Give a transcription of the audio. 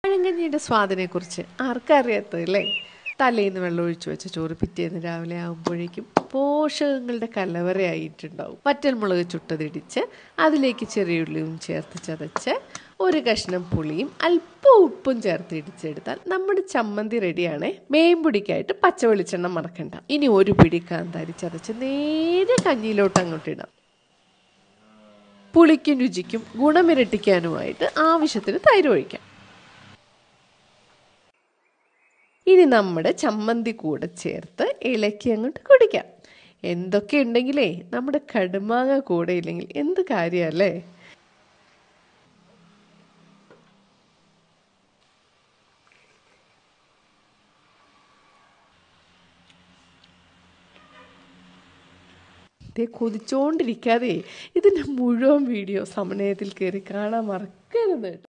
പഴങ്കഞ്ഞിയുടെ സ്വാദിനെ കുറിച്ച് ആർക്കറിയാത്തതല്ലേ തലേന്ന് വെള്ളം ഒഴിച്ചു വെച്ച ചോറ് പിറ്റേന്ന് രാവിലെ ആകുമ്പോഴേക്കും പോഷകങ്ങളുടെ കലവറയായിട്ടുണ്ടാവും വറ്റൽമുളക് ചുട്ടതിടിച്ച് അതിലേക്ക് ചെറിയ ഉള്ളിയും ചേർത്ത് ചതച്ച് ഒരു കഷ്ണം പുളിയും അല്പം ഉപ്പും ചേർത്ത് ഇടിച്ചെടുത്താൽ നമ്മുടെ ചമ്മന്തി റെഡിയാണേ മേമ്പൊടിക്കായിട്ട് പച്ച വെളിച്ചെണ്ണ മറക്കണ്ട ഇനി ഒരു പിടി കാന്താരി ചതച്ച് നേരെ കഞ്ഞിയിലോട്ട് അങ്ങോട്ട് ഇടാം പുളിക്കും രുചിക്കും ഗുണമിരട്ടിക്കാനുമായിട്ട് ആവശ്യത്തിന് തൈര് ഒഴിക്കാം ഇനി നമ്മുടെ ചമ്മന്തി കൂടെ ചേർത്ത് ഇളക്കി അങ്ങോട്ട് കുടിക്കാം എന്തൊക്കെ ഉണ്ടെങ്കിലേ നമ്മുടെ കടുമാങ്ങ കൂടെ ഇല്ലെങ്കിൽ എന്ത് കാര്യമല്ലേ ദേ കൊതിച്ചോണ്ടിരിക്കാതെ ഇതിൻ്റെ മുഴുവൻ വീഡിയോ സമനയത്തിൽ കയറി കാണാൻ മറക്കരുത്